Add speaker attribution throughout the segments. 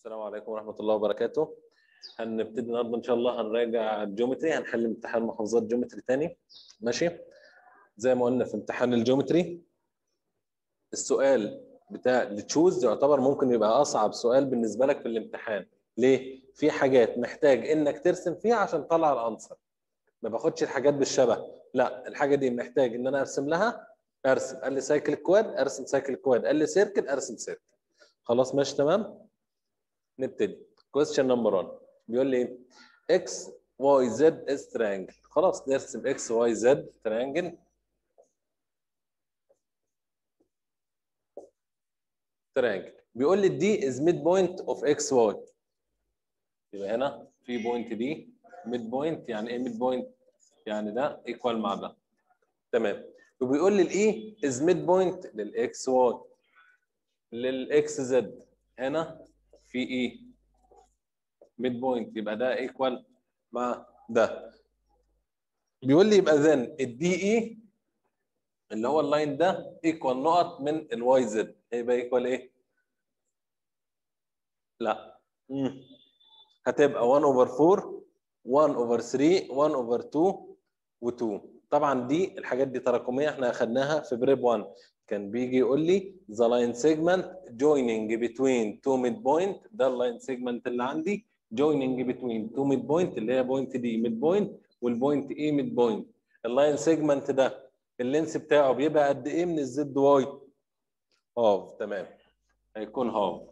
Speaker 1: السلام عليكم ورحمة الله وبركاته هنبتدي النهارده إن شاء الله هنراجع الجيومتري هنحل امتحان محافظات جيومتري تاني ماشي زي ما قلنا في امتحان الجيومتري السؤال بتاع التشوز يعتبر ممكن يبقى أصعب سؤال بالنسبة لك في الامتحان ليه؟ في حاجات محتاج إنك ترسم فيها عشان تطلع الأنسر ما باخدش الحاجات بالشبه لا الحاجة دي محتاج إن أنا أرسم لها أرسم قال لي سايكل كواد أرسم سايكل كواد قال لي سيركل أرسم سيركل خلاص ماشي تمام؟ نبتدي question number 1 بيقول لي ايه x y z is triangle خلاص نرسم x y z triangle triangle بيقول لي دي is midpoint of x y يبقى هنا في بوينت دي midpoint يعني ايه midpoint يعني ده equal مع ده تمام وبيقول لي الاي is midpoint للاكس واي للاكس زد هنا في ايه ميد بوينت يبقى ده ايكوال مع ده بيقول لي يبقى ذن الدي اي اللي هو اللاين ده ايكوال نقط من الواي زد هيبقى ايكوال ايه لا مم. هتبقى 1 اوفر 4 1 اوفر 3 1 اوفر 2 و2 طبعا دي الحاجات دي تراكميه احنا اخذناها في بريب 1 كان بيجي يقول لي ذا لاين سيجمنت جويننج بتوين تو ميد بوينت ده اللاين سيجمنت اللي عندي جويننج بتوين تو ميد بوينت اللي هي بوينت دي ميد بوينت والبوينت اي ميد بوينت اللاين سيجمنت ده اللينس بتاعه بيبقى قد ايه من الزد واي هاف تمام هيكون هاف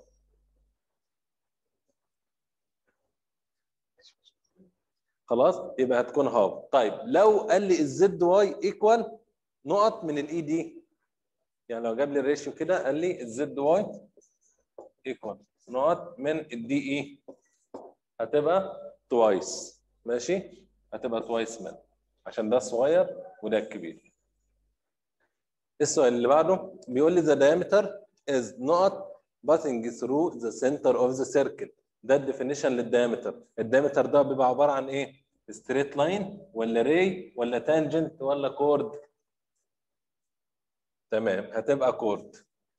Speaker 1: خلاص يبقى هتكون هاف طيب لو قال لي الزد واي ايكوال نقط من الاي دي يعني لو جاب لي الريشيو كده قال لي الزد واي ايكوال نقط من الدي اي هتبقى توايس ماشي هتبقى توايس من عشان ده صغير وده الكبير السؤال اللي بعده بيقول لي the diameter is not passing through the center of the circle ده الديفينيشن للديامتر الديامتر ده بيبقى عباره عن ايه ستريت لاين ولا ري ولا تانجنت ولا كورد تمام هتبقى كورد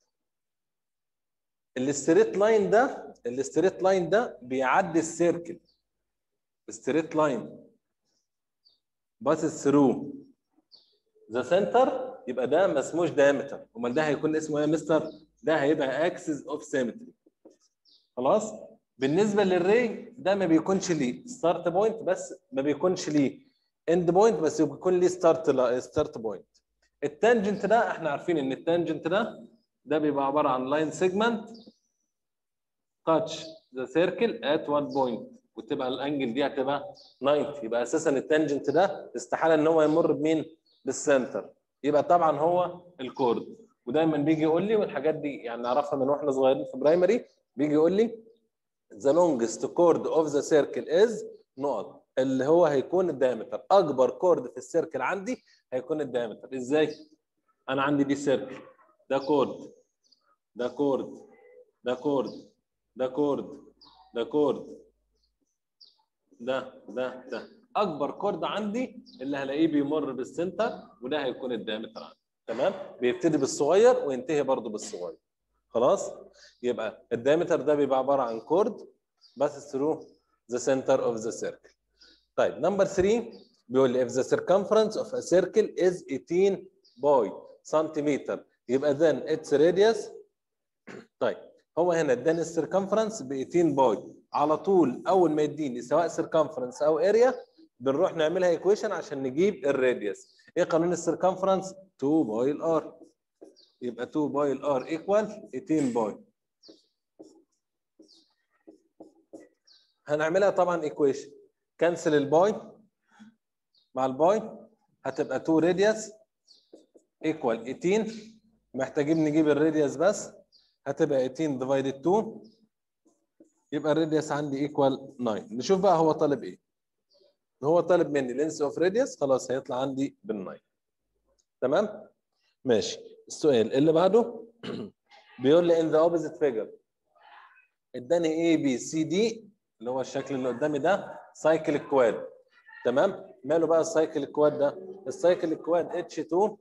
Speaker 1: الستريت لاين ده الستريت لاين ده بيعدي السيركل الستريت لاين باسس ثرو ذا سنتر يبقى ده ما اسموش دايمتر امال ده هيكون اسمه ايه يا مستر ده هيبقى اكسس اوف سيمتري خلاص بالنسبه للري ده ما بيكونش ليه ستارت بوينت بس ما بيكونش ليه اند بوينت بس بيكون ليه ستارت ستارت بوينت التانجنت ده احنا عارفين ان التانجنت ده ده بيبقى عباره عن لاين سيجمنت تاتش ذا سيركل ات 1 بوينت وتبقى الانجل دي هتبقى 90 يبقى اساسا التانجنت ده استحاله ان هو يمر بمين؟ بالسنتر يبقى طبعا هو الكورد ودايما بيجي يقول لي والحاجات دي يعني نعرفها من واحنا صغيرين في برايمري بيجي يقول لي the longest chord of the circle is نقط اللي هو هيكون الدايمتر اكبر كورد في السيركل عندي هيكون الدايمتر ازاي انا عندي دي سيركل ده كورد ده كورد ده كورد ده كورد ده كورد ده ده ده اكبر كورد عندي اللي هلاقيه بيمر بالسنتر وده هيكون الدايمتر عندي تمام بيبتدي بالصغير وينتهي برضه بالصغير خلاص يبقى الدايمتر ده بيبقى عباره عن كورد بس ثرو ذا سنتر اوف ذا سيركل طيب نمبر 3 بيقول لي if the circumference of a circle is 18 باي سنتيمتر يبقى then its radius طيب هو هنا اداني السيركمفرنس ب 18 باي على طول اول ما يديني سواء سيركمفرنس او اريا بنروح نعملها ايكويشن عشان نجيب الراديوس ايه قانون السيركمفرنس 2 باي الار يبقى 2 باي الار ايكوال 18 باي هنعملها طبعا ايكويشن كنسل الباي مع الباي هتبقى 2 راديوس ايكوال 18 محتاجين نجيب الراديوس بس هتبقى 18 ديفايدد 2 يبقى الراديوس عندي ايكوال 9 نشوف بقى هو طالب ايه هو طالب مني لينس اوف راديوس خلاص هيطلع عندي بال 9 تمام ماشي السؤال اللي بعده بيقول لي in the opposite figure اداني A B C D اللي هو الشكل اللي قدامي ده سايكل كواد تمام ماله بقى السايكل كواد ده السايكل كواد H2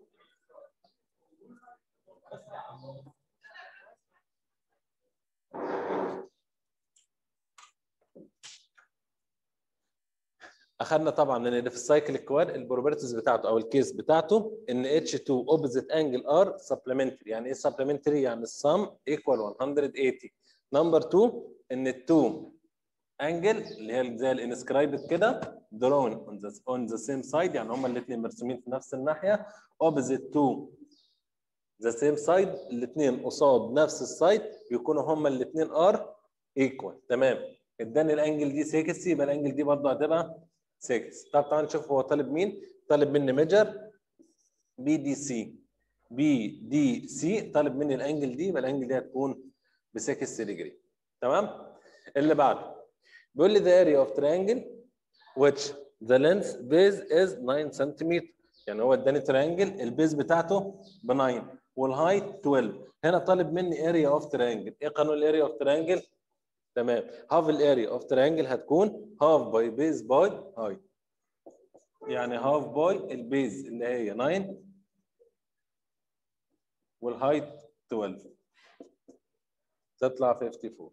Speaker 1: اخذنا طبعا ان في السايكل كواد البروبرتيز بتاعته او الكيس بتاعته ان اتش 2 اوبوزيت انجل ار سبلمنتري يعني ايه سبلمنتري يعني السم ايكوال 180 نمبر 2 ان التو انجل اللي هي زي الانسكرايبد كده درون اون ذا اون ذا سيم سايد يعني هما الاثنين مرسومين في نفس الناحيه اوبوزيت تو ذا سيم سايد الاثنين قصاد نفس السايد يكونوا هما الاثنين ار ايكوال تمام اداني الانجل دي 60 يبقى الانجل دي برضه هتبقى 6 طب تعالى نشوف هو طالب مين طالب مني ميجر بي دي سي بي دي سي طالب مني الانجل دي يبقى الانجل دي هتكون ب 6 ديجري تمام اللي بعده بيقول لي the area of triangle which the length base is 9 سنتيمتر يعني هو اداني تريانجل البيز بتاعته ب 9 والهايت 12 هنا طالب مني اريا اوف تريانجل ايه قانون الاريا اوف تريانجل تمام هاف الاريا اوف تريانجل هتكون هاف باي بيز باي هايت يعني هاف باي البيز اللي هي 9 والهايت 12 تطلع 54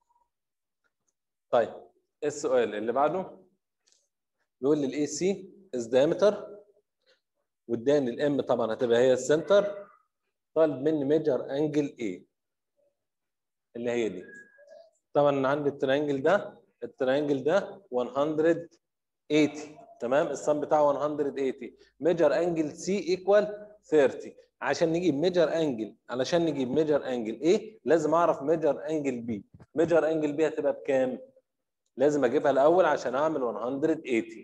Speaker 1: طيب السؤال اللي بعده بيقول لي الاي سي از دايمتر واداني الام طبعا هتبقى هي السنتر طالب مني ميجر انجل ايه اللي هي دي طبعا عندي الترينجل ده الترينجل ده 180 تمام الصم بتاعه 180 ميجر انجل سي ايكوال 30 عشان نجيب ميجر انجل علشان نجيب ميجر انجل ايه لازم اعرف ميجر انجل بي ميجر انجل بي هتبقى بكام لازم اجيبها الاول عشان اعمل 180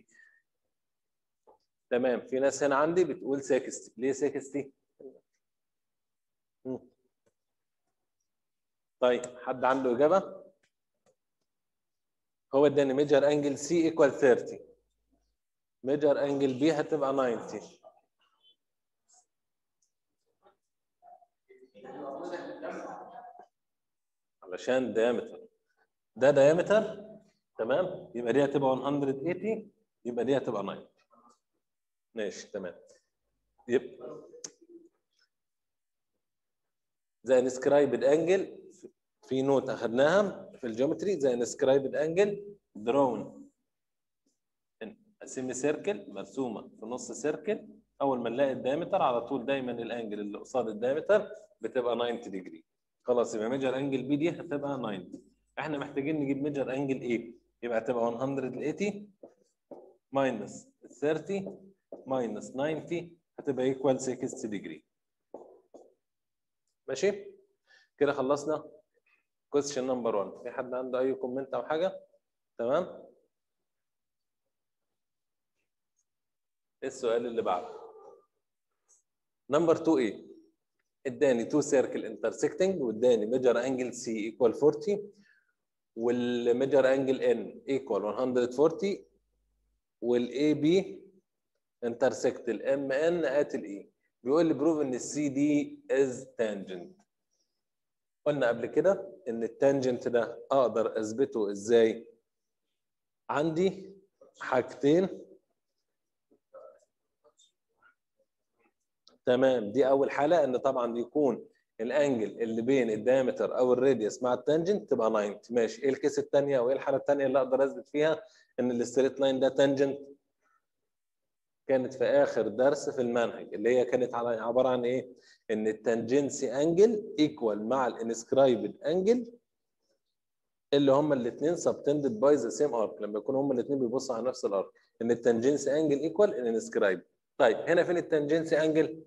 Speaker 1: تمام في ناس هنا عندي بتقول 60 ليه 60 طيب حد عنده اجابه هو اداني ميجر انجل سي ايكوال 30 ميجر انجل بي هتبقى 90 علشان diameter ده diameter تمام يبقى دي هتبقى 180 يبقى دي هتبقى 90 ماشي تمام يبقى زي انسكرايبد انجل في نوت اخذناها في الجيومتري زي انسكرايبد انجل درون سيمي سيركل مرسومه في نص سيركل اول ما نلاقي الدايمتر على طول دايما الانجل اللي قصاد الدايمتر بتبقى 90 ديجري خلاص يبقى ميجر انجل بي دي هتبقى 90 احنا محتاجين نجيب ميجر انجل ايه يبقى هتبقى 180 ماينس 30 ماينس 90 هتبقى ايكوال 60 ديجري ماشي كده خلصنا كويستشن نمبر 1 في حد عنده اي كومنت او حاجه تمام السؤال اللي بعده نمبر 2 ايه اداني 2 سيركل انترسكتنج واداني ميجر انجل سي ايكوال 40 والميجر انجل ان ايكوال 140 والاي بي انترسكت الام ان ات الاي بيقول لي بروف ان السي دي از تانجنت قلنا قبل كده ان التانجنت ده اقدر اثبته ازاي عندي حاجتين تمام دي اول حاله ان طبعا يكون الانجل اللي بين الدايمتر او الراديوس مع التانجنت تبقى 90 ماشي ايه الكيس الثانيه او ايه الحاله الثانيه اللي اقدر اثبت فيها ان الستريت لاين ده تانجنت كانت في اخر درس في المنهج اللي هي كانت على عباره عن ايه ان التانجنسي انجل ايكوال مع الانسكرايبد انجل اللي هما الاثنين سبتندد باي ذا سيم ارك لما يكونوا هما الاثنين بيبصوا على نفس الارك ان التانجنسي انجل ايكوال الانسكرايبد طيب هنا فين التانجنسي انجل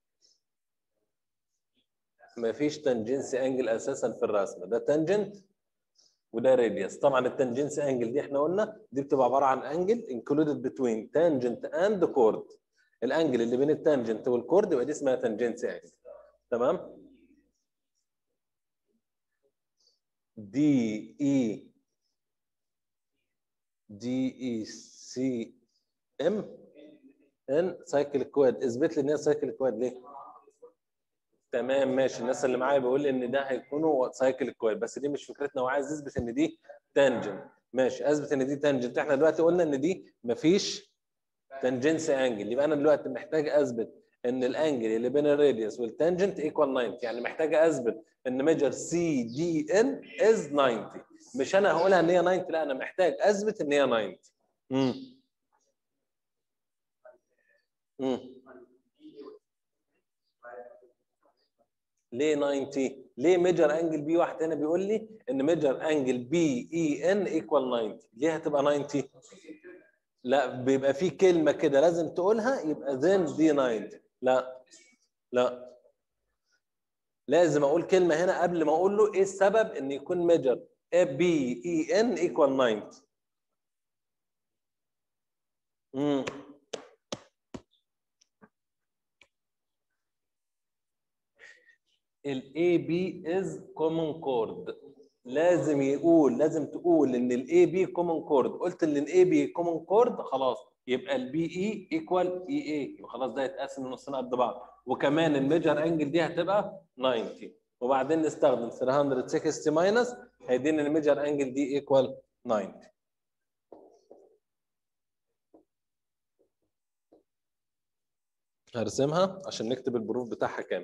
Speaker 1: ما فيش تانجنسي انجل اساسا في الرسمه ده تانجنت وده راديوس طبعا التانجنسي انجل دي احنا قلنا دي بتبقى عباره عن انجل انكلودد بتوين تانجنت اند كورد الانجل اللي بين التانجنت والكورد يبقى دي اسمها تانجنسي انجل تمام دي اي دي اي سي ام ان سايكل كواد اثبت لي ان هي سايكل كواد ليه؟ تمام ماشي الناس اللي معايا بيقول لي ان ده هيكونوا سايكل كواد بس دي مش فكرتنا وعايز يثبت ان دي تانجنت ماشي اثبت ان دي تانجنت احنا دلوقتي قلنا ان دي مفيش تانجنسي انجل يبقى انا دلوقتي محتاج اثبت ان الانجل اللي بين الراديوس والتانجنت ايكوال 90 يعني محتاج اثبت ان ميجر سي دي ان از 90 مش انا هقولها ان هي 90 لا انا محتاج اثبت ان هي 90 امم مم. ليه 90 ليه ميجر انجل بي واحد هنا بيقول لي ان ميجر انجل بي اي ان ايكوال 90 ليه هتبقى 90 لا بيبقى في كلمه كده لازم تقولها يبقى then دي 90 لا لا لازم اقول كلمه هنا قبل ما اقول له ايه السبب ان يكون ميجر بي اي ان ايكوال 90 امم الاي بي از كومن كورد لازم يقول لازم تقول ان الاي بي كومن كورد قلت ان الاي بي كومن كورد خلاص يبقى البي اي ايكوال اي اي يبقى خلاص ده يتقسم نصين قد بعض وكمان الميجر انجل دي هتبقى 90 وبعدين نستخدم 360 ماينس هيدينا الميجر انجل دي ايكوال 90 هرسمها عشان نكتب البروف بتاعها كامل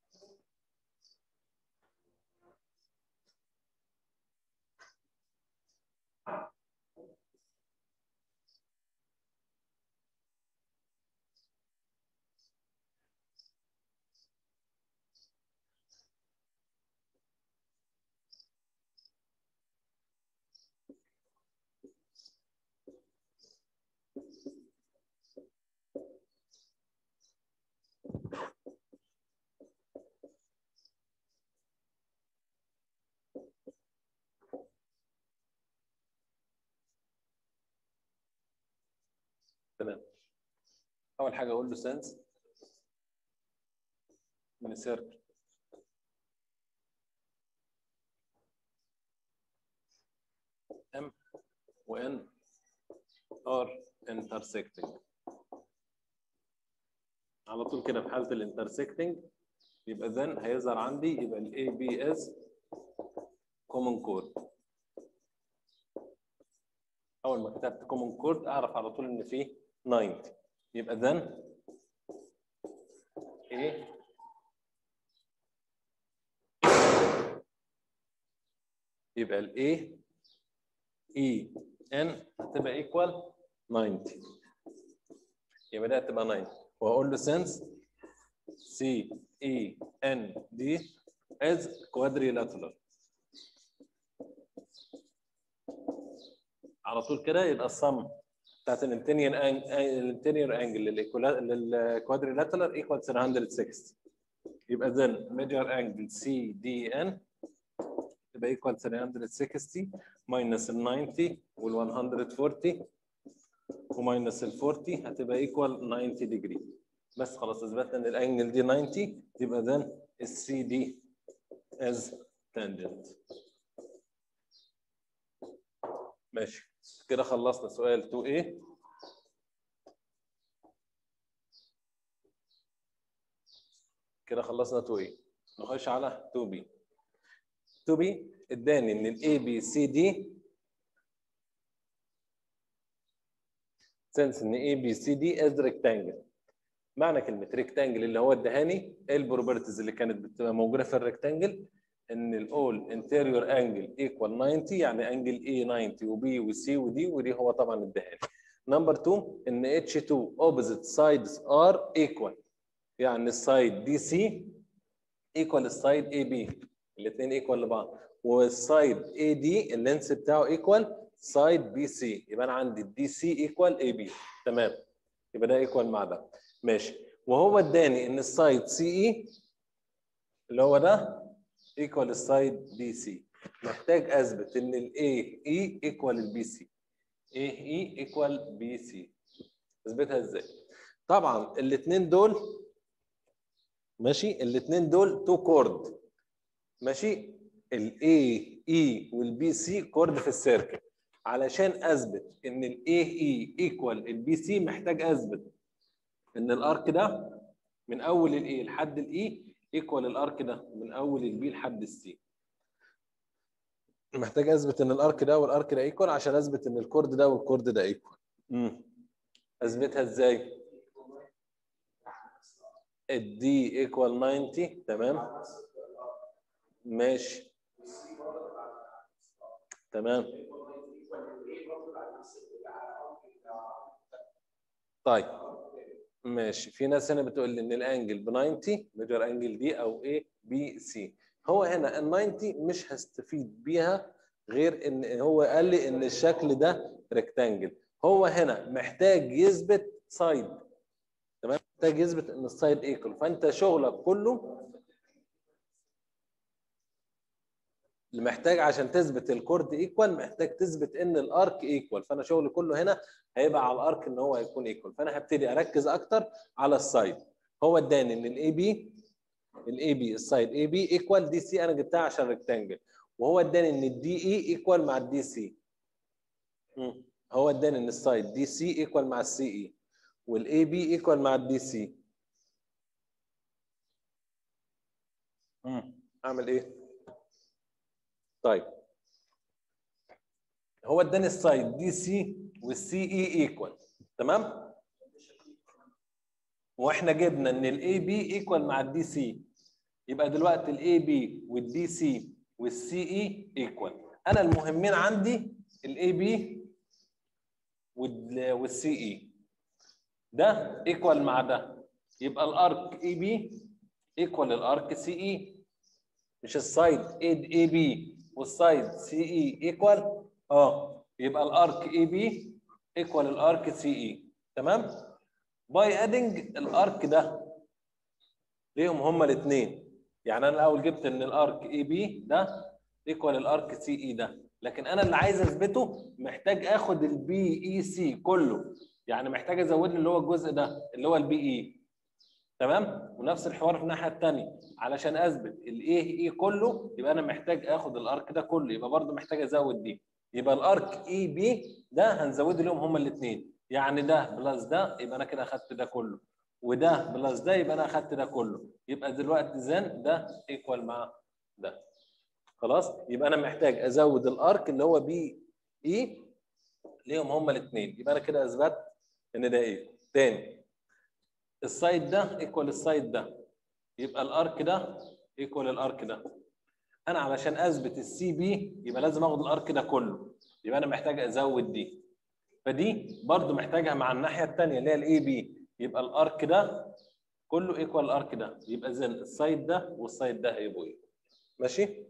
Speaker 1: تمام اول حاجه اقول له سنس من سيركل ام وان ار انترسكتنج على طول كده في حاله الانترسكتنج يبقى ذن هيظهر عندي يبقى الاي بي اس كومن كود اول ما كتبت كومن كود اعرف على طول ان فيه 90 يبقى ذن ايه يبقى الاي اي ان هتبقى ايكوال 90 يبقى ده هتبقى 90 واقول له سنس سي اي ان دي از quadrilateral على طول كده يبقى الصم بتاعت الانتيريور الانتيريور انجل للكوادريلاترال ايكوال 360 يبقى then major angle CDN يبقى ايكوال 360 ماينس ال 90 وال 140 وماينس ال 40 هتبقى ايكوال 90 ديجري بس خلاص اثبتنا ان الانجل دي 90 يبقى then ال CD as tangent ماشي كده خلصنا سؤال 2A كده خلصنا 2A نخش على 2B 2B اداني ان ال A B C D سنس ان A B C D از ريكتانجل معنى كلمه ريكتانجل اللي هو ادهاني ايه البروبرتيز اللي كانت بتبقى موجوده في الريكتانجل ان الاول انتيريور انجل ايكوال 90 يعني انجل A 90 وبي وسي ودي ودي هو طبعا اداها لي نمبر 2 ان H2 opposite sides are equal يعني السايد دي سي ايكوال السايد اي بي الاثنين ايكوال لبعض والسايد اي دي اللينس بتاعه ايكوال سايد بي سي يبقى انا عندي الدي سي ايكوال اي بي تمام يبقى ده ايكوال مع ده ماشي وهو اداني ان السايد سي اي اللي هو ده ايكوال السايد بي سي محتاج اثبت ان الاي اي ايكوال البي سي اي اي ايكوال بي سي اثبتها ازاي طبعا الاثنين دول ماشي الاثنين دول تو كورد ماشي الاي اي والبي سي كورد في السيركل علشان اثبت ان الاي اي ايكوال البي سي محتاج اثبت ان الارك ده من اول الاي لحد الاي ايكوال الارك ده من اول البي لحد السي محتاج اثبت ان الارك ده والارك ده ايكوال عشان اثبت ان الكورد ده والكورد ده ايكوال امم اثبتها ازاي الدي ايكوال 90 تمام ماشي تمام طيب ماشي في ناس هنا بتقول لي ان الانجل ب 90 ميجر انجل دي او ايه بي سي هو هنا ال 90 مش هستفيد بيها غير ان هو قال لي ان الشكل ده ريكتانجل هو هنا محتاج يثبت سايد تمام محتاج يثبت ان السايد ايكوال فانت شغلك كله اللي محتاج عشان تثبت الكورد ايكوال محتاج تثبت ان الارك ايكوال فانا شغلي كله هنا هيبقى على الارك ان هو هيكون ايكوال فانا هبتدي اركز اكتر على السايد هو اداني ان الاي بي الاي بي السايد اي بي ايكوال دي سي انا جبتها عشان ريكتانجل وهو اداني ان الدي اي ايكوال مع الدي سي هو اداني ان السايد دي سي ايكوال مع السي اي والاي بي ايكوال مع الدي سي اعمل ايه طيب هو اداني السايد دي سي والسي اي ايكوال تمام واحنا جبنا ان الاي بي ايكوال مع الدي سي يبقى دلوقتي الاي بي والدي سي والسي اي ايكوال انا المهمين عندي الاي بي والسي اي ده ايكوال مع ده يبقى الارك اي بي ايكوال الارك سي اي مش السايد اي بي والسايد سي اي ايكوال اه يبقى الارك اي بي ايكوال الارك سي اي تمام باي ادنج الارك ده ليهم هما الاثنين يعني انا الاول جبت ان الارك اي بي ده ايكوال الارك سي اي ده لكن انا اللي عايز اثبته محتاج اخد البي اي سي كله يعني محتاج ازود لي اللي هو الجزء ده اللي هو البي اي تمام ونفس الحوار في الناحيه الثانيه علشان اثبت الاي اي كله يبقى انا محتاج اخد الارك ده كله يبقى برضه محتاج ازود دي يبقى الارك اي بي ده هنزود لهم هما الاثنين يعني ده بلس ده يبقى انا كده اخدت ده كله وده بلس ده يبقى انا اخدت ده كله يبقى دلوقتي زن ده ايكوال مع ده خلاص يبقى انا محتاج ازود الارك اللي هو بي اي ليهم هما الاثنين يبقى انا كده اثبت ان ده ايه تاني السايد ده ايكوال السايد ده يبقى الارك ده ايكوال الارك ده انا علشان اثبت السي بي يبقى لازم اخد الارك ده كله يبقى انا محتاج ازود دي فدي برضو محتاجها مع الناحيه الثانيه اللي هي الاي بي يبقى الارك ده كله ايكوال الارك ده يبقى زين السايد ده والسايد ده هيبقوا ايه ماشي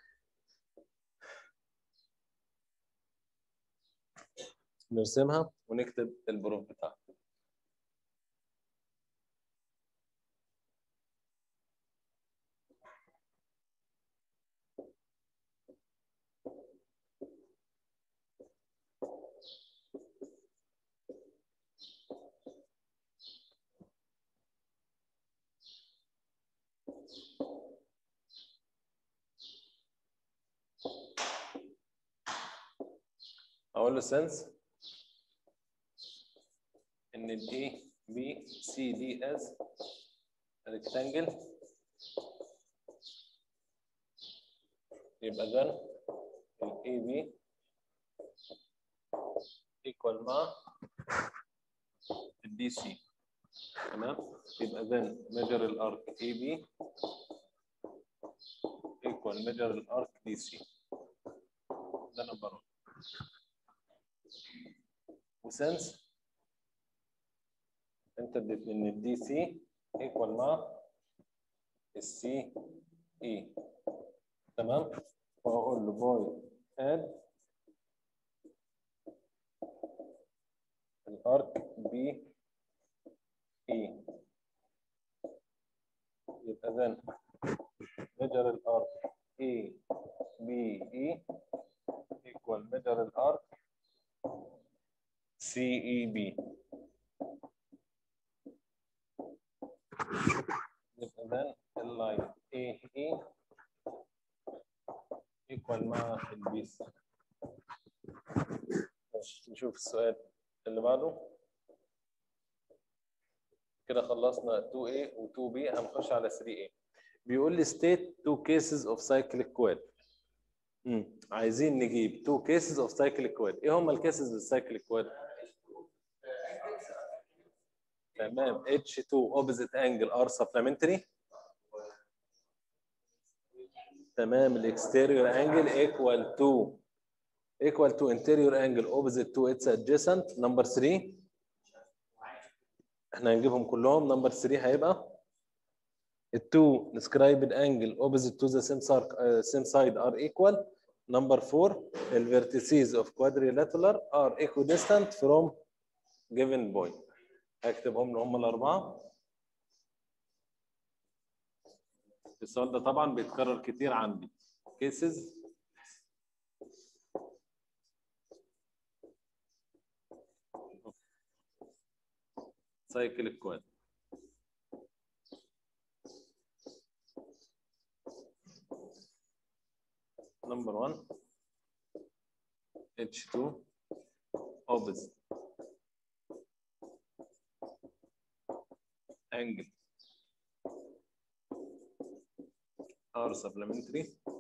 Speaker 1: نرسمها ونكتب البروف بتاعها اقول له سنس ان ال A B C D S rectangle يبقى then ال A B equal مع ال D C تمام يبقى then measure الارك A B equal measure الارك D C ده نمبر 1 وسنس انت اديت ان الدي سي ايكوال مع السي اي تمام واقول له باي اد الارك بي اي يبقى ذن ميجر الارك اي بي اي ايكوال ميجر الارك سي اي بي يبقى then اللاين اي اي ايكوال مع البي سي ماشي نشوف السؤال اللي بعده كده خلصنا 2A و 2B هنخش على 3A بيقول لي state two cases of cyclic coil امم عايزين نجيب two cases of cyclic coil ايه هم الكيسز السايكليك coil تمام H2 opposite angle are supplementary تمام الاكستيريور انجل equal to equal to interior angle opposite to its adjacent number 3 احنا هنجيبهم كلهم نمبر 3 هيبقى التو described angle opposite to the same, side, uh, same side are equal number 4 the vertices of quadrilateral are equidistant from given point هكتبهم له هم الاربعه السؤال ده طبعا بيتكرر كتير عندي cases cyclic quad number one H2 opposite angle R supplementary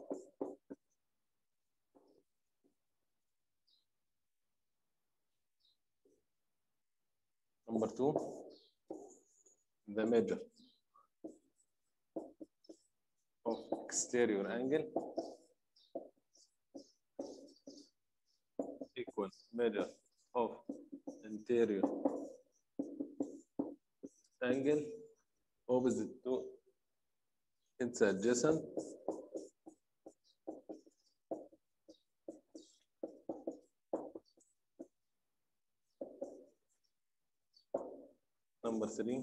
Speaker 1: number two the measure of exterior angle equal measure of interior angle opposite to its adjacent number three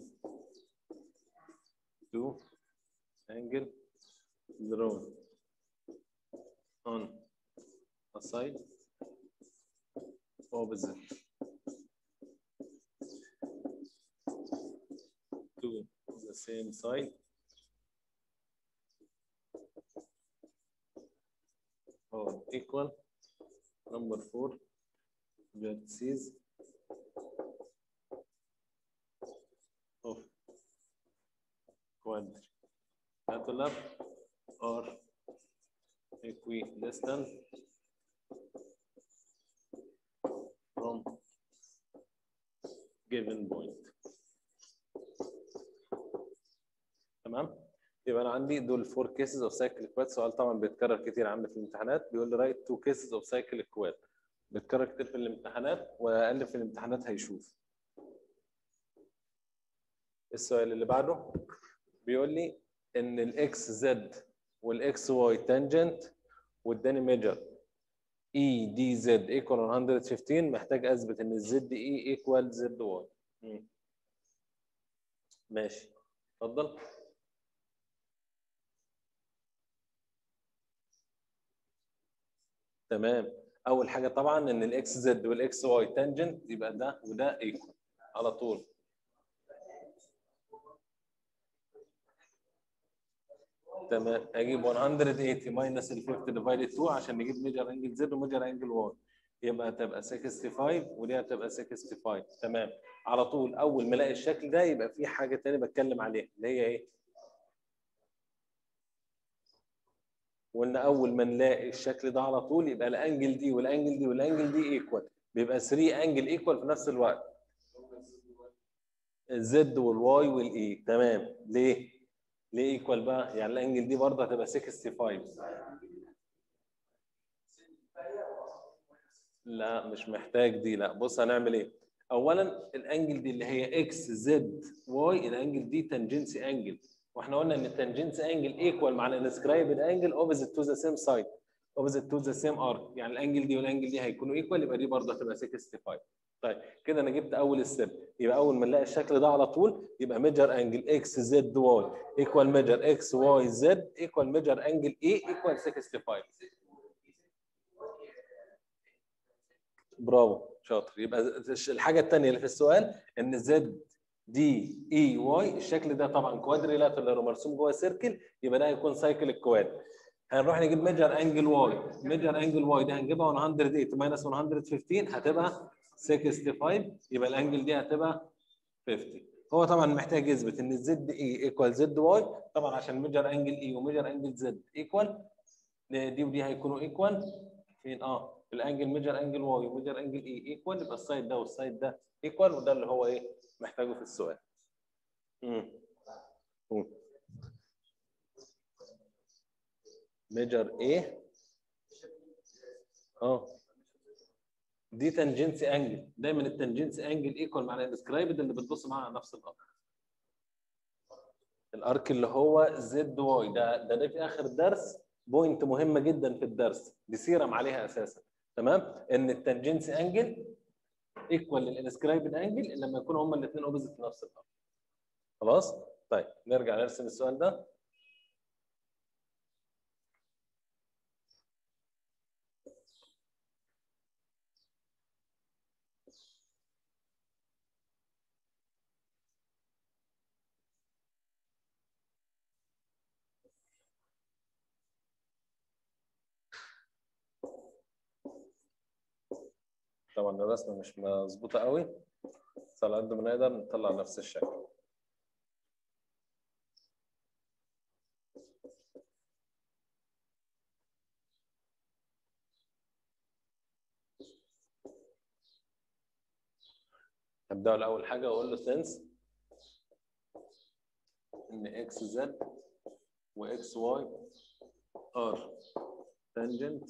Speaker 1: two angle drawn on a side opposite to the same side or equal number four vertices of quadrilateral or equidistant from given point تمام يبقى انا عندي دول فور كيسز اوف سايكل كواد سؤال طبعا بيتكرر كتير عندي في الامتحانات بيقول لي رايت تو كيسز اوف سايكل كواد بيتكرر كتير في الامتحانات واقل في الامتحانات هيشوف السؤال اللي بعده بيقول لي ان الاكس زد والاكس واي تانجنت واداني ميجر اي دي زد ايكوال 115 محتاج اثبت ان الزد اي ايكوال زد واي ماشي اتفضل تمام اول حاجه طبعا ان الاكس زد والاكس واي تانجنت يبقى ده وده ايكوال على طول تمام اجيب 180 ماينس ال 50 ديفايدد 2 عشان نجيب ميجر انجل زد وميجر انجل واي يبقى تبقى 65 ودي هتبقى 65 تمام على طول اول ما الاقي الشكل ده يبقى في حاجه ثانيه بتكلم عليها اللي هي ايه؟ وان اول ما نلاقي الشكل ده على طول يبقى الانجل دي والانجل دي والانجل دي ايكوال بيبقى 3 انجل ايكوال في نفس الوقت الزد والواي والاي تمام ليه؟ ليه ايكوال بقى؟ يعني الانجل دي برضه هتبقى 65 لا مش محتاج دي لا بص هنعمل ايه؟ اولا الانجل دي اللي هي اكس زد واي الانجل دي تنجنسي انجل واحنا قلنا ان التنجنسي انجل ايكوال مع الانسكرايبد انجل اوبوزيت تو ذا سيم سايد اوبوزيت تو ذا سيم ارك يعني الانجل دي والانجل دي هيكونوا ايكوال يبقى دي برضه هتبقى 65 طيب كده انا جبت اول ستيب يبقى اول ما نلاقي الشكل ده على طول يبقى ميجر انجل اكس زد واي ايكوال ميجر اكس واي زد ايكوال ميجر انجل اي ايكوال 65 برافو شاطر يبقى الحاجه الثانيه اللي في السؤال ان زد دي اي واي الشكل ده طبعا كوادريلاترال مرسوم جوه سيركل يبقى ده هيكون سايكل الكواد هنروح نجيب ميجر انجل واي ميجر انجل واي ده هنجيبها 108 ماينس 115 هتبقى 65 يبقى الانجل دي هتبقى 50 هو طبعا محتاج يثبت ان الزد اي ايكوال زد واي طبعا عشان ميجر انجل اي وميجر انجل زد ايكوال دي ودي هيكونوا ايكوال فين اه الانجل ميجر انجل واي وميجر انجل اي ايكوال يبقى السايد ده والسايد ده ايكوال وده اللي هو ايه محتاجه في السؤال امم ميجر ايه اه دي تانجنسي انجل دايما التانجنسي انجل ايكوال مع الانسكرايبد اللي بتبص معاها على نفس الارك الارك اللي هو زد واي ده ده ده في اخر الدرس بوينت مهمه جدا في الدرس دي سيرم عليها اساسا تمام ان التانجنسي انجل ايكوال للانسكرايبد انجل لما يكونوا هما الاثنين اوبوزيت في نفس الارك خلاص طيب نرجع نرسم السؤال ده طبعا الرسمه مش مظبوطه قوي بس على قد ما نقدر نطلع نفس الشكل هبدأ الأول حاجة وأقول له سنس إن إكس زد وإكس واي ار تانجنت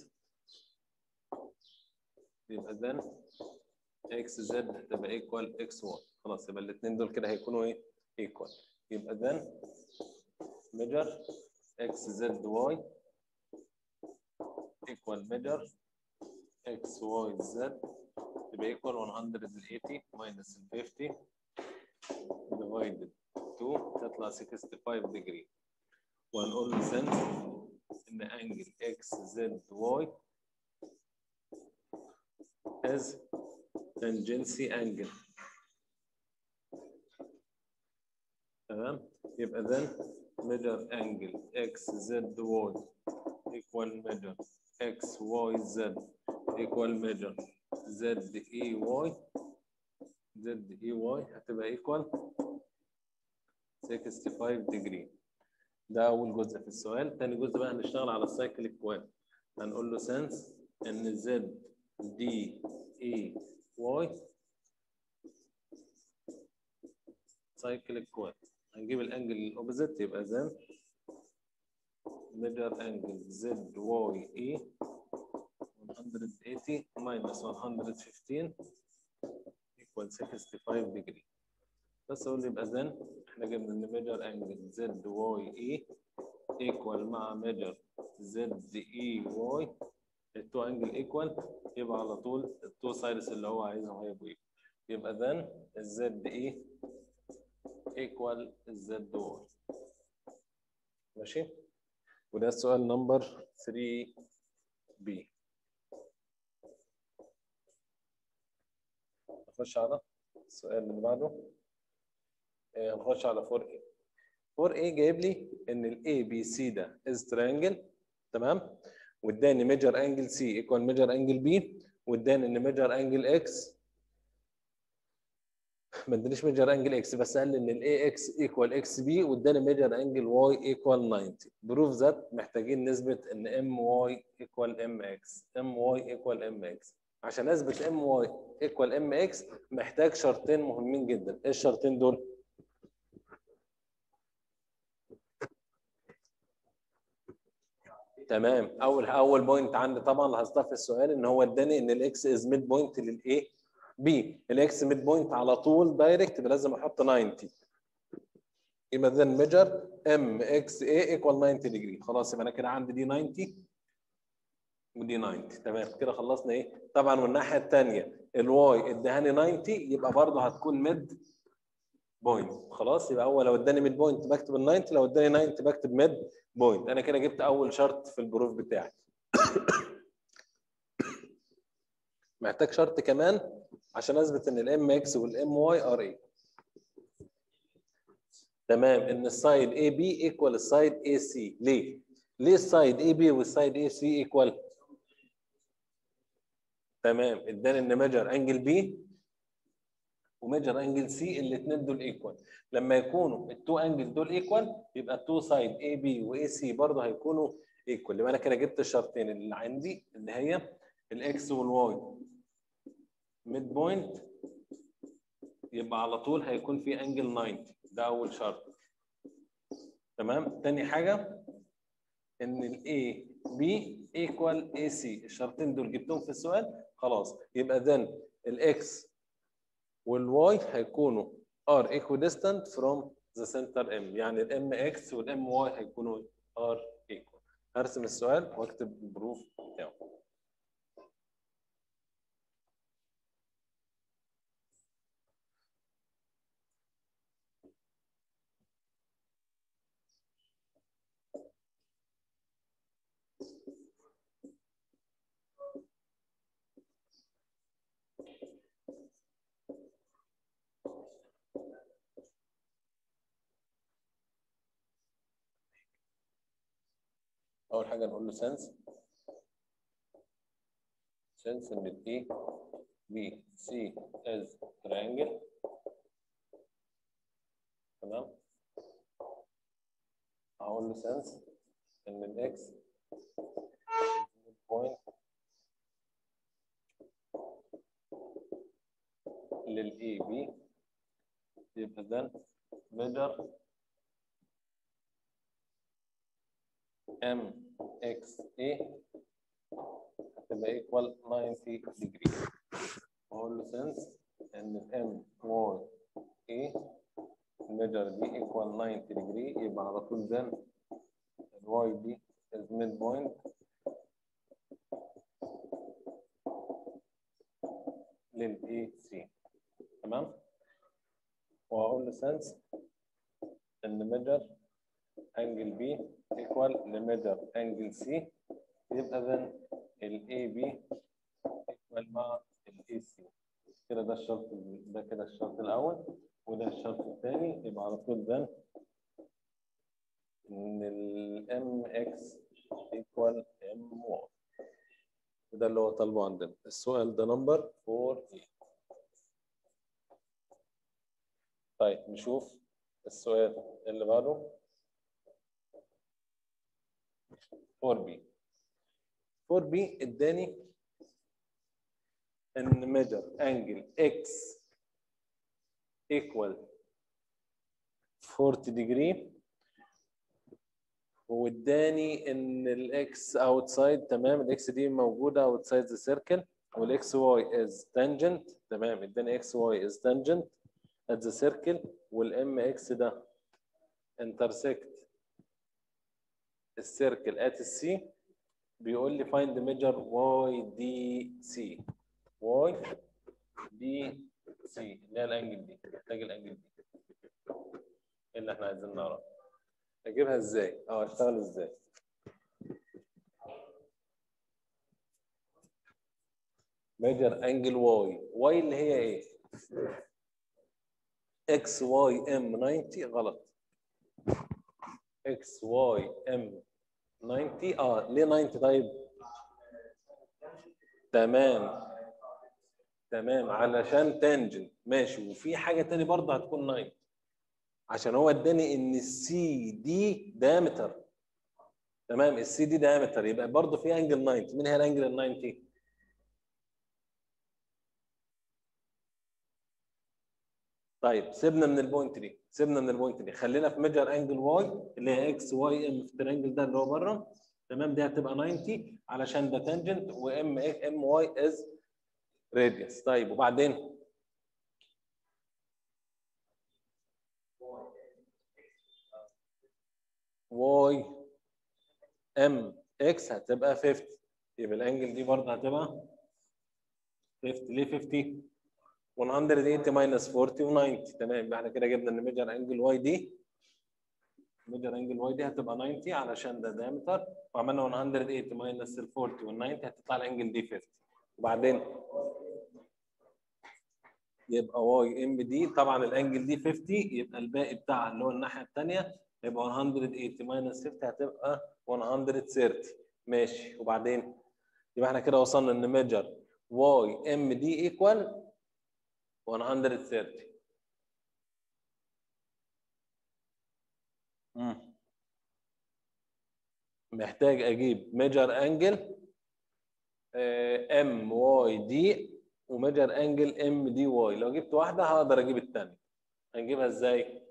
Speaker 1: يبقى then اكس زد هتبقى ايكوال اكس واي خلاص يبقى الاثنين دول كده هيكونوا ايه؟ ايكوال يبقى then measure اكس زد واي equal measure اكس واي زد تبقى ايكوال 180 minus 50 divided 2 تطلع 65 degree وهنقول له since ان انجل اكس زد واي as tangency angle تمام يبقى then measure angle x z y equal measure x y z equal measure z e y z e y هتبقى equal 65 degree ده أول جزء في السؤال، تاني جزء بقى هنشتغل على السايكل كواد هنقول له sense إن z دي اي واي سايكل كواد هنجيب الانجل الاوبوزيت يبقى زين ميجر انجل زد واي اي 180 minus 115 equal 65 degree بس اقول يبقى زين احنا جبنا ان ميجر انجل زد واي اي equal مع ميجر زد اي واي التو انجل ايكوال يبقى على طول التو سايدز اللي هو عايزهم هيبقوا ايكوال يبقى then الزد ايه ايكوال الزد واي ماشي وده السؤال نمبر 3 بي نخش على السؤال اللي بعده آه، نخش على 4 a 4 a جايب لي ان الاي بي سي ده از ترينجل تمام واداني ميجر انجل سي ايكوال ميجر انجل بي واداني ان ميجر انجل اكس ما ادانيش ميجر انجل اكس بس قال لي ان الاي اكس ايكوال اكس بي واداني ميجر انجل واي ايكوال 90 بروف ذات محتاجين نثبت ان ام واي ايكوال ام اكس ام واي ايكوال ام اكس عشان اثبت ام واي ايكوال ام اكس محتاج شرطين مهمين جدا ايه الشرطين دول تمام اول اول بوينت عندي طبعا لاحظتها في السؤال ان هو اداني ان الاكس از ميد بوينت للايه بي الاكس ميد بوينت على طول دايركت يبقى لازم احط 90 يبقى ذن ميجر ام اكس اي ايكوال 90 ديجري خلاص يبقى انا كده عندي دي 90 ودي 90 تمام كده خلصنا ايه طبعا والناحيه الثانيه الواي ادهاني 90 يبقى برضه هتكون ميد بوينت خلاص يبقى هو لو اداني ميد بوينت بكتب ال 90 لو اداني 90 بكتب ميد بوينت انا كده جبت اول شرط في البروف بتاعي محتاج شرط كمان عشان اثبت ان الام اكس والام واي ار اي تمام ان السايد اي بي ايكوال السايد اي سي ليه؟ ليه السايد اي بي والسايد اي سي ايكوال؟ تمام اداني ان ميجر انجل بي وميجر انجل سي الاثنين دول ايكوال لما يكونوا التو انجل دول ايكوال يبقى التو سايد اي بي واي سي برضه هيكونوا ايكوال يبقى انا كده جبت الشرطين اللي عندي اللي هي الاكس والواي ميد بوينت يبقى على طول هيكون في انجل 90 ده اول شرط تمام تاني حاجه ان الاي بي ايكوال اي سي الشرطين دول جبتهم في السؤال خلاص يبقى then الاكس والواي هيكونوا are equidistant from the center m يعني الام اكس والام واي هيكونوا are equal هرسم السؤال واكتب البروف بتاعه اول حاجه نقول له سنس سنس ان الاي بي سي از تريانجل تمام هقول له سنس ان الاكس بوينت للاي بي يبقى ده measure ام اكس اي هتبقى ايكوال 90 ديجري واقول له سنس ان الام واي اي الميجر دي ايكوال 90 ديجري يبقى على طول ده الواي دي از ميد بوينت للاي سي تمام وهقول له سنس ان ميجر انجل بي ايكوال لميجر انجل سي يبقى then ال AB ايكوال مع ال AC كده ده الشرط ده كده الشرط الاول وده الشرط الثاني يبقى على طول then ان ال MX ايكوال MY وده اللي هو طالبه عندنا السؤال ده نمبر 4 طيب نشوف السؤال اللي بعده 4B 4B اداني ان ميجر انجل X equal 40 degree واداني ان الاكس اوتسايد تمام الاكس دي موجوده اوتسايد ذا سيركل والاكس واي از تانجنت تمام اداني اكس واي از تانجنت at the circle والام اكس ده intersect السيركل at السي بيقول لي find the measure واي دي سي واي دي سي اللي هي الانجل دي محتاج الانجل دي إيه اللي احنا عايزين نعرفه اجيبها ازاي او اشتغل ازاي ميجر انجل واي واي اللي هي ايه اكس واي ام 90 غلط اكس واي ام 90 اه ليه 90 طيب تمام تمام علشان تانجنت ماشي وفي حاجه تاني برضه هتكون 9 عشان هو اداني ان السي دي دايمتر تمام السي دي دايمتر يبقى برضه في انجل 90 مين هي الانجل ال 90 طيب سيبنا من البوينت دي سيبنا من البوينت دي خلينا في ميجر انجل واي اللي هي اكس واي ام في الترينجل ده اللي هو بره تمام دي هتبقى 90 علشان ده تانجنت وام ام واي از راديوس طيب وبعدين واي ام اكس هتبقى 50 يبقى الانجل دي برضه هتبقى 50 ليه 50 180 ماينس 40 و90 تمام يبقى احنا كده جبنا ان ميجر انجل واي دي ميجر انجل واي دي هتبقى 90 علشان ده دايمتر وعملنا 180 ماينس ال 40 وال 90 هتطلع الانجل دي 50 وبعدين يبقى واي ام دي طبعا الانجل دي 50 يبقى الباقي بتاعها اللي هو الناحيه الثانيه يبقى 180 ماينس 50 هتبقى 130 ماشي وبعدين يبقى احنا كده وصلنا ان ميجر واي ام دي ايكوال 130 مم. محتاج اجيب ميجر انجل ام واي دي وميجر انجل ام دي واي لو جبت واحده هقدر اجيب الثانيه هنجيبها ازاي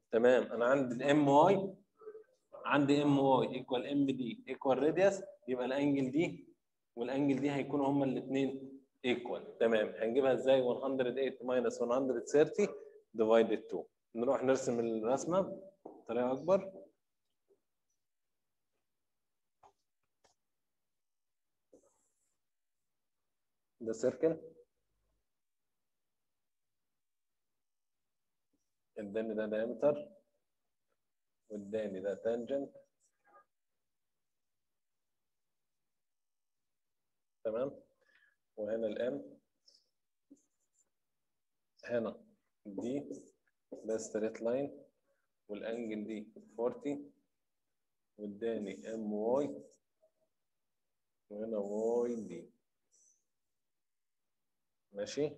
Speaker 1: تمام انا عندي الام واي عندي ام واي ايكوال ام دي ايكوال راديوس يبقى الانجل دي والانجل دي هيكونوا هما الاثنين ايكوال تمام هنجيبها ازاي 108 ماينس 130 ديفايدد 2 نروح نرسم الرسمه بطريقه اكبر ده سيركل اداني ده diameter واداني ده تانجنت تمام وهنا الام هنا دي ده ستريت لاين والانجل دي 40 واداني ام واي وهنا واي دي ماشي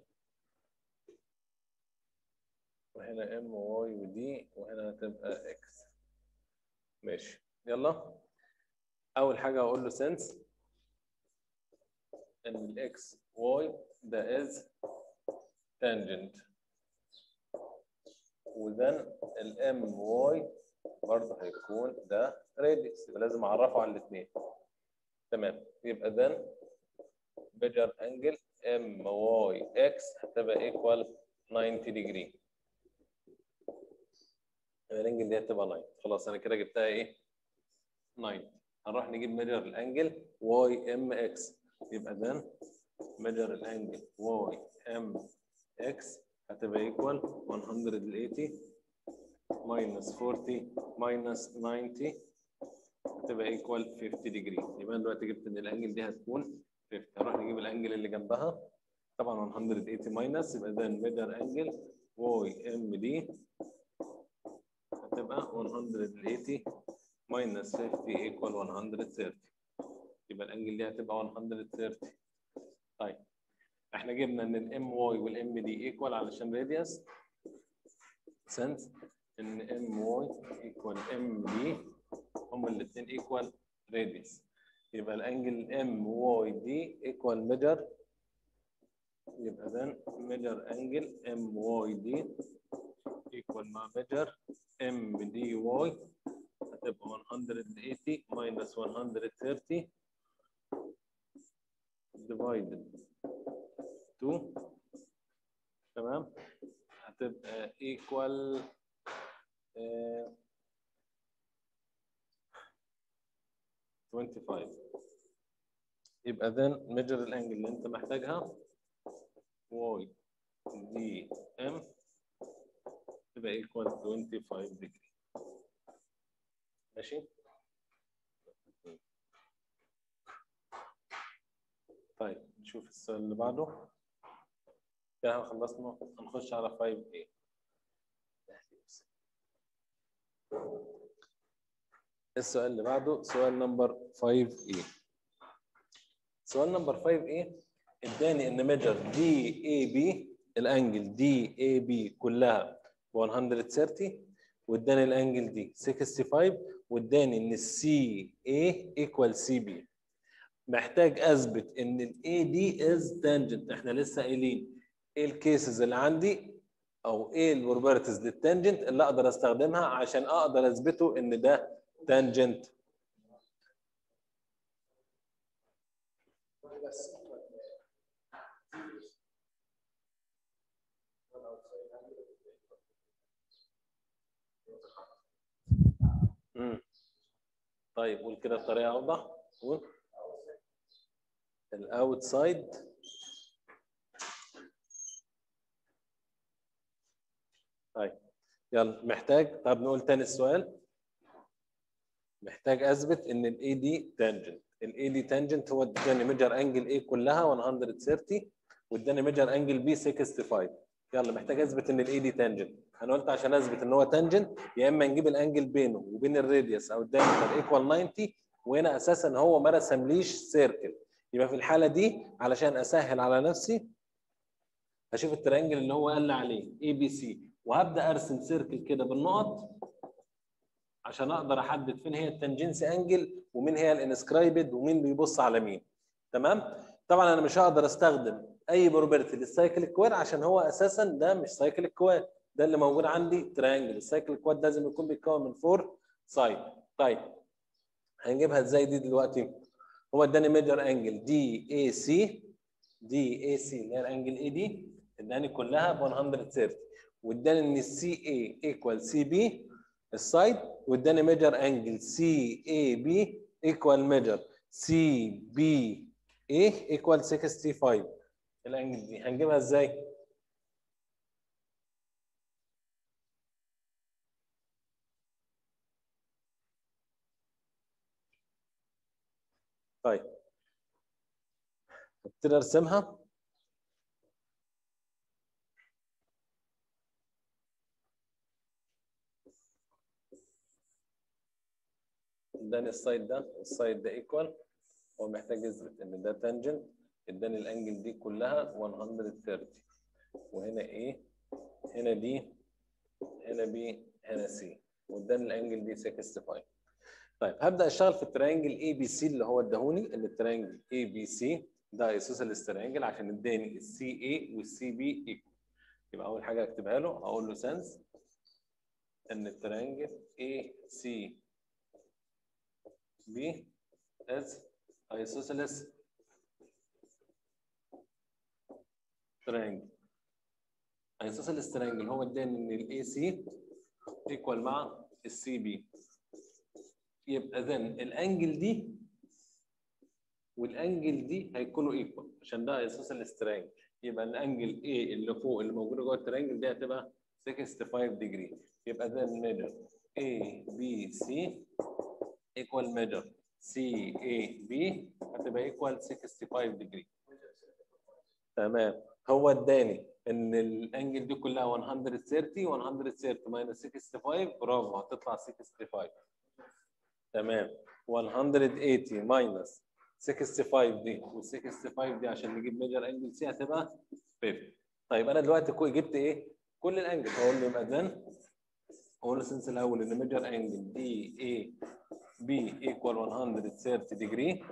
Speaker 1: وهنا ام واي ودي وهنا هتبقى اكس ماشي يلا اول حاجه هقول له سنس ان الاكس واي ده از تانجنت وذن الام واي برضه هيكون ده راديوس يبقى لازم اعرفه على الاثنين تمام يبقى ذن بيجر انجل ام واي اكس هتبقى ايكوال 90 ديجري الانجل دي هتبقى 9 خلاص انا كده جبتها ايه 9 هنروح نجيب ميجر الانجل واي ام اكس يبقى ده ميجر الانجل واي ام اكس هتبقى ايكوال 180 ماينس 40 ماينس 90 هتبقى ايكوال 50 ديجري يبقى انا دلوقتي جبت ان الانجل دي هتكون 50 هنروح نجيب الانجل اللي جنبها طبعا 180 ماينس يبقى ده ميجر انجل واي ام دي هتبقى 180 minus 50 equal 130 يبقى الانجل دي هتبقى 130 طيب احنا جبنا ان الام واي والام دي ايكوال علشان راديوس سنس ان ام واي ايكوال ام دي هما الاثنين ايكوال راديوس يبقى الانجل ام واي دي ايكوال ميجر يبقى ده ميجر انجل ام واي دي ايكوال مع ميجر ام دي واي هتبقى 180 minus 130 divided 2 تمام هتبقى equal آه، 25 يبقى then measure الانجل اللي انت محتاجها y دي m تبقى equal 25 degree ماشي طيب نشوف السؤال اللي بعده كده خلصنا هنخش على 5A السؤال اللي بعده سؤال نمبر 5A سؤال نمبر 5A اداني ان ميجر دي اي بي الانجل دي اي بي كلها ب 130 واداني الانجل دي 65 واداني ان السي اي ايكوال سي بي محتاج اثبت ان الاي دي از تانجنت احنا لسه قايلين ايه الكيسز اللي عندي او ايه البروبرتيز للتانجنت اللي اقدر استخدمها عشان اقدر اثبته ان ده تانجنت امم طيب قول كده بطريقه اوضح قول الاوتسايد طيب يلا محتاج طب نقول تاني السؤال محتاج اثبت ان الاي دي تانجنت الاي دي تانجنت هو اداني ميجر انجل اي كلها 130 واداني ميجر انجل بي 65 يلا محتاج اثبت ان الاي دي تانجنت انا قلت عشان اثبت ان هو تانجنت يا اما نجيب الانجل بينه وبين الراديوس او الدايمتر ايكوال 90 وهنا اساسا هو ما رسمليش سيركل يبقى في الحاله دي علشان اسهل على نفسي هشوف الترينجل اللي هو قال لي عليه اي بي سي وهبدا ارسم سيركل كده بالنقط عشان اقدر احدد فين هي التنجنسي انجل ومين هي الانسكرايبد ومين بيبص على مين تمام طبعا انا مش هقدر استخدم اي بروبرتي للسايكل كوير عشان هو اساسا ده مش سايكل كوير ده اللي موجود عندي تريانجل السايكل كواد لازم يكون بيتكون من فور سايد طيب هنجيبها ازاي دي دلوقتي هو اداني ميجر انجل دي اي سي دي اي سي اللي هي الانجل اي دي اداني كلها ب 130 واداني ان السي اي ايكوال سي بي السايد واداني ميجر انجل سي اي بي ايكوال ميجر سي بي اي ايكوال 65 الانجل دي هنجيبها ازاي؟ طيب ابتدي ارسمها اداني السايد ده والسايد ده ايكوال هو محتاج يثبت ان ده تانجنت اداني الانجل دي كلها 130 وهنا ايه هنا دي هنا بي هنا سي واداني الانجل دي 65 طيب هبدا اشتغل في التريانجل اي بي سي اللي هو اداهوني ان التريانجل اي بي سي ده ايسوسيلس تريانجل عشان اداني السي اي والسي بي ايكوال يبقى اول حاجه اكتبها له هقول له سنس ان التريانجل اي سي بي از ايسوسيلس تريانجل ايسوسيلس تريانجل هو اداني ان الاي سي ايكوال مع السي بي يبقى ذن الانجل دي والانجل دي هيكونوا ايكوال عشان ده ايسوسيلس تريانجل يبقى الانجل A اللي فوق اللي موجوده جوه التريانجل دي هتبقى 65 ديجري يبقى ده ميجر A B C ايكوال ميجر C A B هتبقى ايكوال 65 ديجري تمام هو اداني ان الانجل دي كلها 130 130 ماينس 65 برافو هتطلع 65 تمام 180 ماينس 65 دي وال 65 دي عشان نجيب ميجر انجل سي هتبقى 50 طيب انا دلوقتي كو- جبت ايه؟ كل الانجل هقول له يبقى ذن اقول له سنس الاول ان ميجر انجل دي اي بي ايكوال 130 ديجري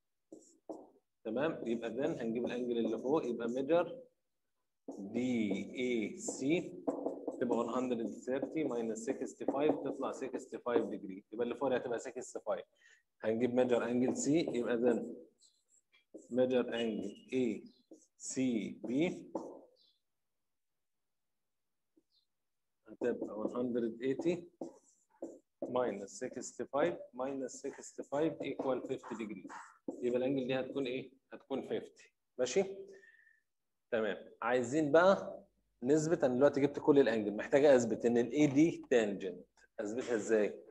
Speaker 1: تمام يبقى ذن هنجيب الانجل اللي فوق يبقى ميجر دي اي سي تبقى 130 ماينس 65 تطلع 65 ديجري يبقى اللي فوق دي هتبقى 65 هنجيب ميجر انجل سي يبقى ذن ميجر انجل اي سي بي هتبقى 180 minus 65 minus 65 equal 50 degree يبقى الانجل دي هتكون ايه؟ هتكون 50 ماشي؟ تمام عايزين بقى نثبت انا دلوقتي جبت كل الانجل محتاجه اثبت ان الاي دي تانجنت اثبتها ازاي؟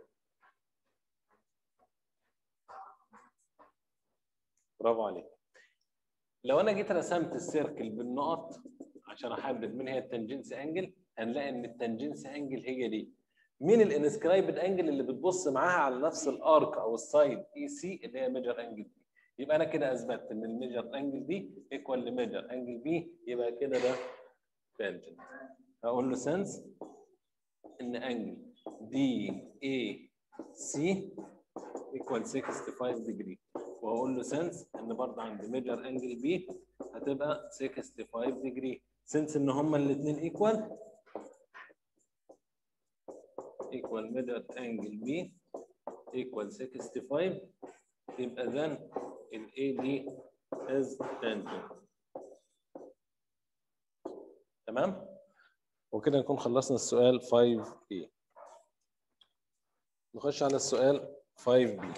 Speaker 1: برافو عليك لو انا جيت رسمت السيركل بالنقط عشان احدد مين هي التنجنس انجل هنلاقي ان التنجنس انجل هي دي مين الانسكرايبد انجل اللي بتبص معاها على نفس الارك او السايد اي سي اللي هي ميجر انجل بي يبقى انا كده اثبتت ان الميجر انجل دي ايكوال لميجر انجل بي يبقى كده ده تانجنت هقول له سنس ان انجل دي اي سي ايكوال 65 ديجري وهقول له سنس ان برضه عند ميجر انجل بي هتبقى 65 ديجري سنس ان هما الاثنين ايكوال equal middle angle B equal 65 يبقى then ال AD is tangent تمام؟ وكده نكون خلصنا السؤال 5A نخش على السؤال 5B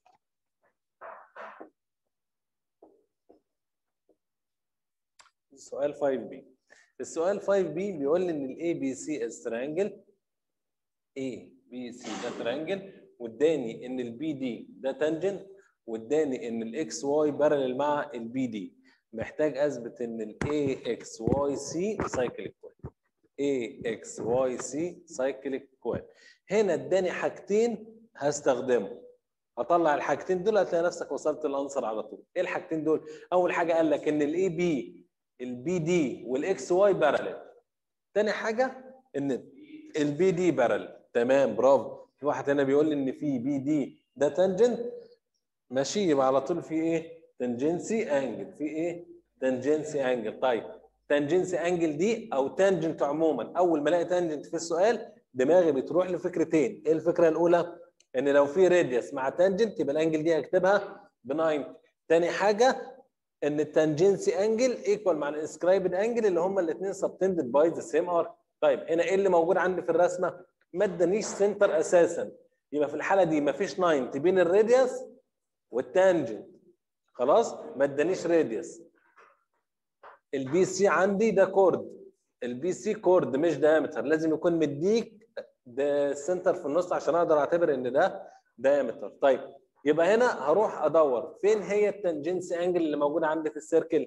Speaker 1: السؤال 5B السؤال 5B بيقول لي ان ال ABC is triangle A B C ده ترانجل واداني ان البي دي ده تانجنت واداني ان الاكس واي بارلل مع البي دي محتاج اثبت ان الاي اكس واي سي سايكليك كوين اي اكس واي سي سايكليك كوين هنا اداني حاجتين هستخدمهم هطلع الحاجتين دول هتلاقي نفسك وصلت للانسر على طول ايه الحاجتين دول اول حاجه قال لك ان الاي بي البي دي والاكس واي بارلل تاني حاجه ان البي دي بارل تمام برافو في واحد هنا بيقول لي ان في بي دي ده تانجنت ماشي يبقى على طول في ايه تنجنسي انجل في ايه تنجنسي انجل طيب تانجنسي انجل دي او تانجنت عموما اول ما الاقي تانجنت في السؤال دماغي بتروح لفكرتين ايه الفكره الاولى ان لو في راديوس مع تانجنت يبقى الانجل دي هكتبها ب 90 تاني حاجه ان التانجنسي انجل ايكوال مع الانسكرايبد انجل اللي هم الاثنين سبتندد باي ذا سيم ارك طيب هنا ايه اللي موجود عندي في الرسمه ما ادانيش سنتر اساسا يبقى في الحاله دي ما فيش 90 بين الراديوس والتانجنت خلاص ما ادانيش راديوس البي سي عندي ده كورد البي سي كورد مش دايمتر لازم يكون مديك ده السنتر في النص عشان اقدر اعتبر ان ده دايمتر طيب يبقى هنا هروح ادور فين هي التنجنس انجل اللي موجوده عندي في السيركل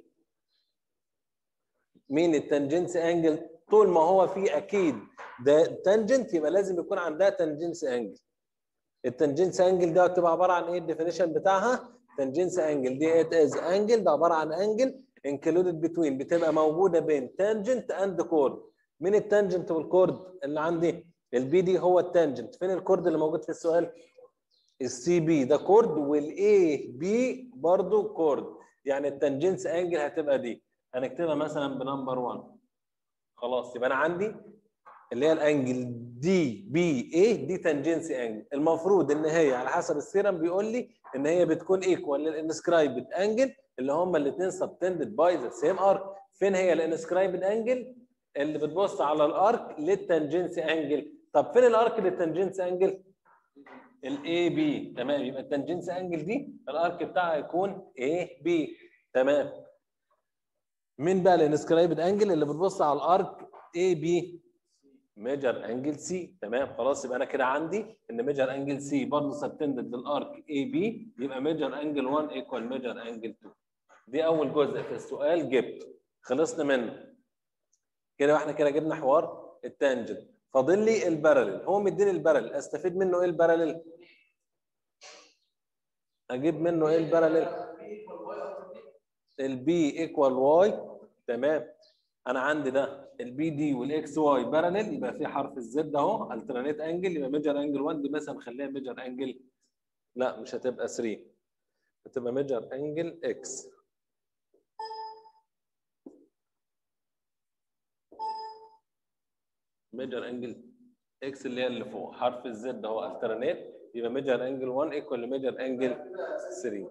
Speaker 1: مين التنجنس انجل طول ما هو في اكيد ده تانجنت يبقى لازم يكون عندها تنجنس انجل التنجنس انجل ده بتبقى عباره عن ايه الديفينيشن بتاعها تنجنس انجل دي ات از انجل ده عباره عن انجل انكلودد بتوين بتبقى موجوده بين تانجنت اند كورد مين التانجنت والكورد اللي عندي البي دي هو التانجنت فين الكورد اللي موجود في السؤال السي بي ده كورد والاي بي برضو كورد يعني التانجنس انجل هتبقى دي هنكتبها مثلا بنمبر 1 خلاص يبقى انا عندي اللي هي الانجل دي بي اي دي تانجنسي انجل المفروض ان هي على حسب السيرم بيقول لي ان هي بتكون ايكوال للانسكرايبد انجل اللي هم الاثنين سبتندد باي ذا سيم ارك فين هي الانسكرايبد انجل اللي بتبص على الارك للتانجنسي انجل طب فين الارك للتانجنسي انجل الاي بي تمام يبقى التانجنسي انجل دي الارك بتاعها يكون اي بي تمام مين بقى الانسكرايبد انجل اللي بتبص على الارك اي بي ميجر انجل سي تمام خلاص يبقى انا كده عندي ان ميجر انجل سي برضه سبتندد للارك اي بي يبقى ميجر انجل 1 ايكوال ميجر انجل 2 دي اول جزء في السؤال جبت خلصنا منه كده احنا كده جبنا حوار التانجنت فاضل لي الباراليل هو مديني الباراليل استفيد منه ايه الباراليل اجيب منه ايه الباراليل البي ايكوال واي تمام انا عندي ده البي دي والاكس واي باراليل يبقى في حرف الزد اهو الترنيت انجل يبقى ميجر انجل 1 دي مثلا خليها ميجر انجل لا مش هتبقى 3 هتبقى ميجر انجل اكس ميجر انجل اكس اللي هي اللي فوق حرف الزد اهو الترنيت يبقى ميجر انجل 1 ايكوال لميجر انجل 3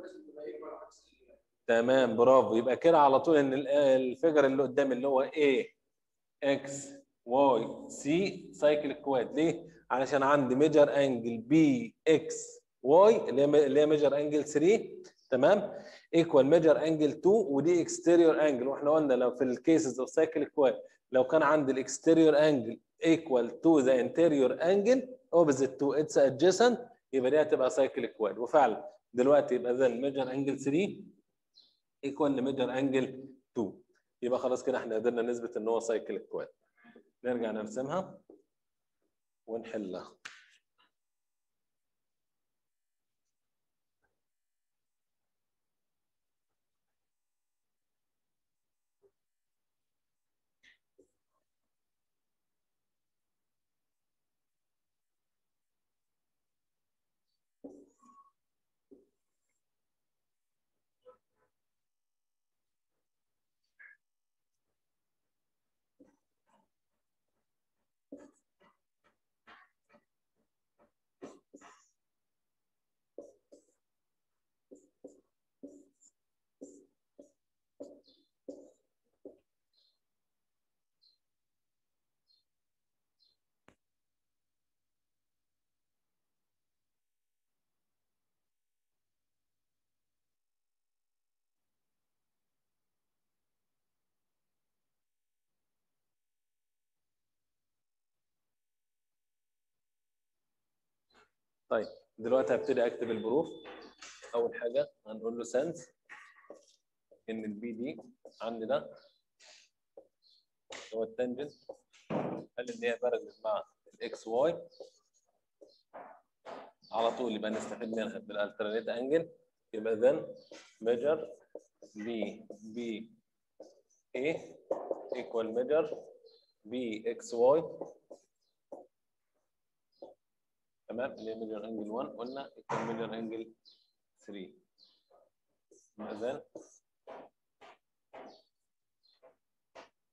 Speaker 1: تمام برافو يبقى كده على طول ان الفيجر اللي قدامي اللي هو A X Y C سايكل كواد ليه؟ علشان عندي ميجر انجل B X Y اللي هي اللي هي ميجر انجل 3 تمام ايكوال ميجر انجل 2 ودي اكستيريور انجل واحنا قلنا لو في الكيسز اوف سايكل كواد لو كان عندي الاكستيريور انجل ايكوال تو ذا انتيريور انجل اوبزيت تو اتس ادجيسنت يبقى دي هتبقى سايكل كواد وفعلا دلوقتي يبقى ذا ميجر انجل 3 ايكوال لميجر انجل 2 يبقى خلاص كده احنا قدرنا نثبت ان هو سايكل كواد نرجع نرسمها ونحلها طيب دلوقتي هبتدي اكتب البروف اول حاجه هنقول له سنس ان البي دي عندي ده هو التنجنت قال ان هي بارلل مع الاكس واي على طول يبقى نستفيد منها بالالترنيت انجل يبقى ذن ميجر بي بي اي ايكوال ميجر بي اكس واي تمام اللي هي ميجر انجل 1 قلنا ايكوال ميجر انجل 3 يبقى ذن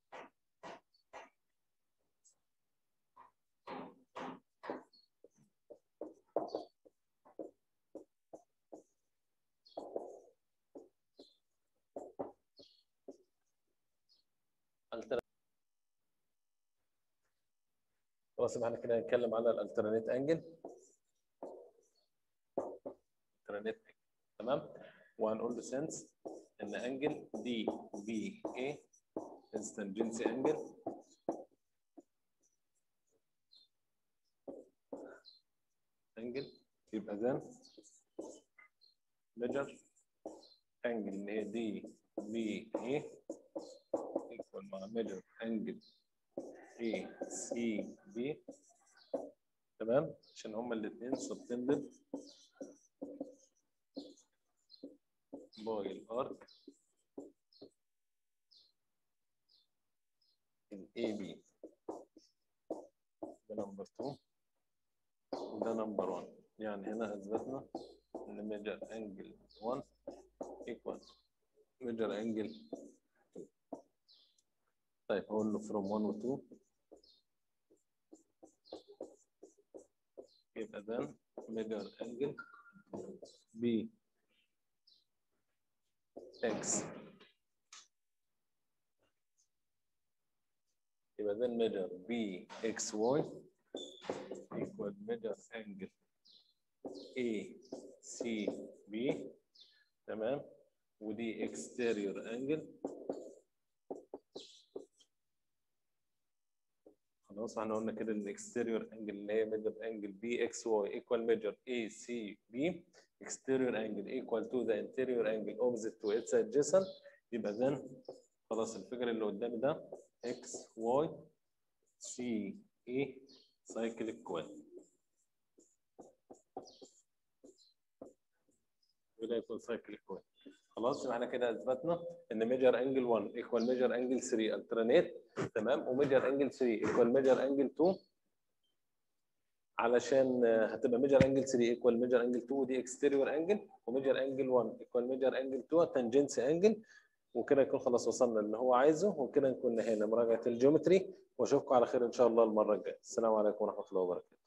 Speaker 1: خلاص يبقى احنا كده هنتكلم على الالترنيت انجل الترنيت تمام وهنقول له سنس ان انجل دي بي اي is tangential angle angle يبقى then measure angle اللي هي دي بي اي equal مع measure angle اي سي بي تمام عشان هما الاثنين subtended by الارك ال AB ده نمبر 2 وده نمبر 1 يعني هنا اثبتنا ان ميجر انجل 1 equal ميجر انجل 2 طيب هقول له from 1 و 2 يبقى then ميجر انجل B X يبقى then measure B X Y equal measure angle A C B تمام ودي exterior angle خلاص احنا قلنا كده ان exterior angle اللي هي measure angle B X Y equal measure A C B exterior angle equal to the interior angle opposite to its adjacent يبقى then خلاص الفكرة اللي قدامي ده x y c e cyclic coil وده يكون cyclic coil خلاص يبقى احنا كده اثبتنا ان ميجر انجل 1 ايكوال ميجر انجل 3 الترنيت تمام وميجر انجل 3 ايكوال ميجر انجل 2 علشان هتبقى ميجر انجل 3 ايكوال ميجر انجل 2 ودي اكستيريور انجل وميجر انجل 1 ايكوال ميجر انجل 2 تانجنسي انجل وكده نكون خلاص وصلنا اللي هو عايزه وكده نكون نهينا مراجعه الجيومتري واشوفكم على خير ان شاء الله المره الجايه السلام عليكم ورحمه الله وبركاته